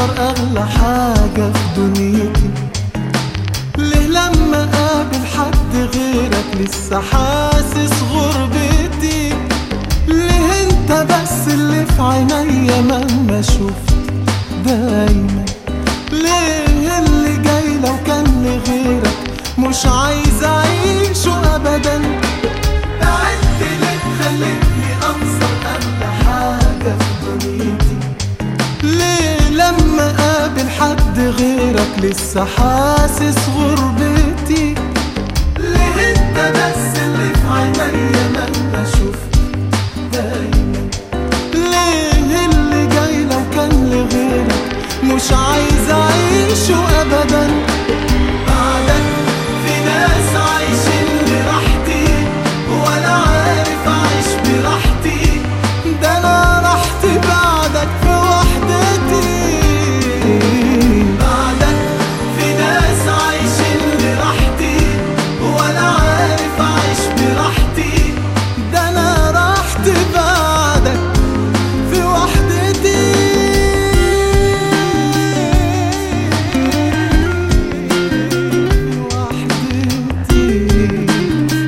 أخسر أغلى حاجة في دنيتي ليه لما أقابل حد غيرك لسه حاسس غربتي ليه انت بس اللي في عينيا مهما شفت دايما ليه اللي جاي لو كان لغيرك مش عايز اعيشه ابدا بعدت ليه خلتني انصر اغلى حاجه في دنيتي ليه لما قابل حد غيرك لسه حاسس غربتي ليه انت بس اللي في عينيا مهما شفت دايما ليه اللي جاي لو كان لغيرك مش عايز اعيشه ابدا بعدك في ناس عايشين براحتي ولا عارف اعيش براحتي ده انا راحتي بعدك في وحدتي بعدك في ناس عايشين براحتي ولا عارف اعيش براحتي ده انا راحتي بعدك في وحدتي وحدتي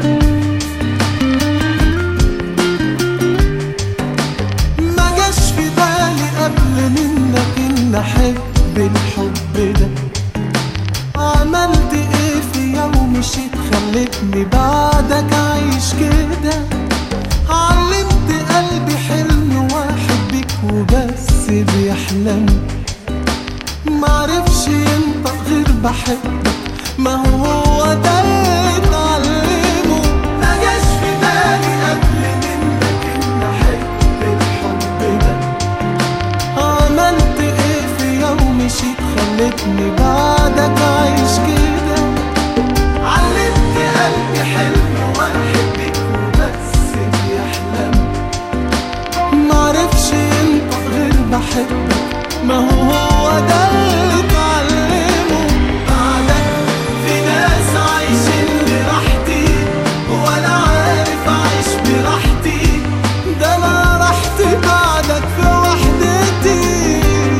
ما جاش في بالي قبل منك ان احب الحب ده عملت ايه في يوم مشيت خلتني بعدك اعيش كده علمت قلبي حلم واحد بيك وبس بيحلم معرفش ينطق غير بحبك ما هو هو ده اللي اتعلمه ما جاش في بالي قبل منك ان احب الحب ده عملت ايه في يوم مشيت خلتني بعدك اعيش كده علمت قلبي حلم واحد بيك وبس بيحلم معرفش ينطق غير بحبك ما هو هو ده اللي اتعلمه بعدك في ناس عايشين براحتي ولا عارف اعيش براحتي ده انا راحتي بعدك في وحدتي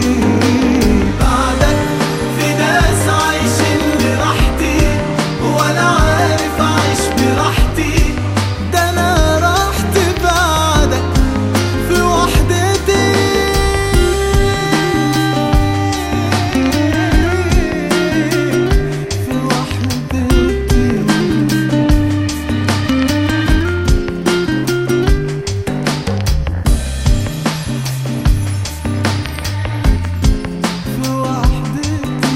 بعدك في ناس عايشين براحتي ولا عارف اعيش براحتي ده انا راحتي بعدك في وحدتي في وحدتي في وحدتي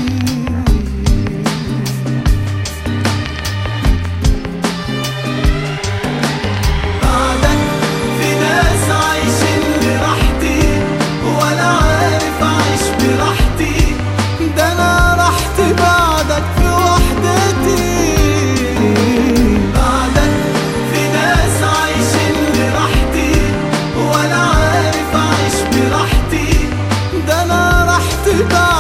بعدك في ناس عايشين براحتي ولا عارف اعيش براحتي ده انا راحتي بعدك في وحدتي بعدك في ناس عايشين براحتي ولا عارف اعيش براحتي ده انا راحتي بعدك